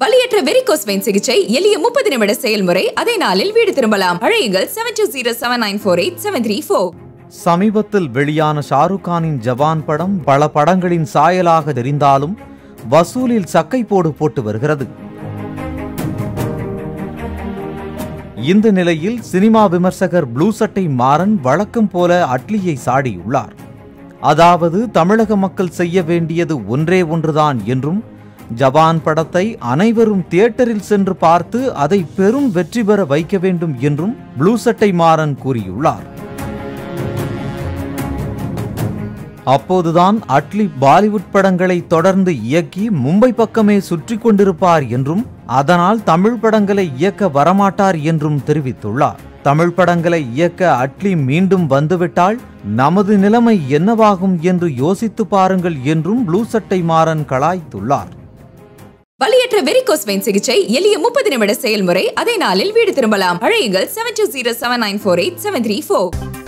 வலியற்ற varicose vein சிகிச்சை எளிய முப்பது நிமிட செயல்முறை அதே நாளில் வீடு திரும்பலாம் அழையுங்கள் seven two zero seven nine four eight seven three four சமீபத்தில் வெளியான ஷாருக் கானின் ஜவான் படம் பல படங்களின் சாயலாக தெரிந்தாலும் வசூலில் சக்கை போடு போட்டு வருகிறது இந்த நிலையில் சினிமா விமர்சகர் ப்ளூ சட்டை மாறன் வழக்கம் போல அட்லியை சாடியுள்ளார் அதாவது தமிழக மக்கள் செய்ய வேண்டியது ஒன்றே ஒன்றுதான் என்றும் ஜவான் படத்தை அனைவரும் தியேட்டரில் சென்று பார்த்து அதை பெரும் வெற்றி பெற வைக்க வேண்டும் என்றும் ப்ளூ சட்டை மாறன் கூறியுள்ளார் அப்போதுதான் அட்லி பாலிவுட் படங்களை தொடர்ந்து இயக்கி மும்பை பக்கமே சுற்றி கொண்டிருப்பார் என்றும் அதனால் தமிழ் படங்களை இயக்க வரமாட்டார் என்றும் தெரிவித்துள்ளார் தமிழ் படங்களை இயக்க அட்லி மீண்டும் வந்துவிட்டால் நமது நிலைமை என்னவாகும் என்று யோசித்து பாருங்கள் என்றும் ப்ளூ சட்டை மாறன் கலாய்த்துள்ளார் வலியற்ற வெரிகோஸ் வெயின் சிகிச்சை எளிய முப்பது நிமிட செயல்முறை அதே நாளில் வீடு திரும்பலாம் அழையுங்கள் seven two zero seven nine four eight seven three four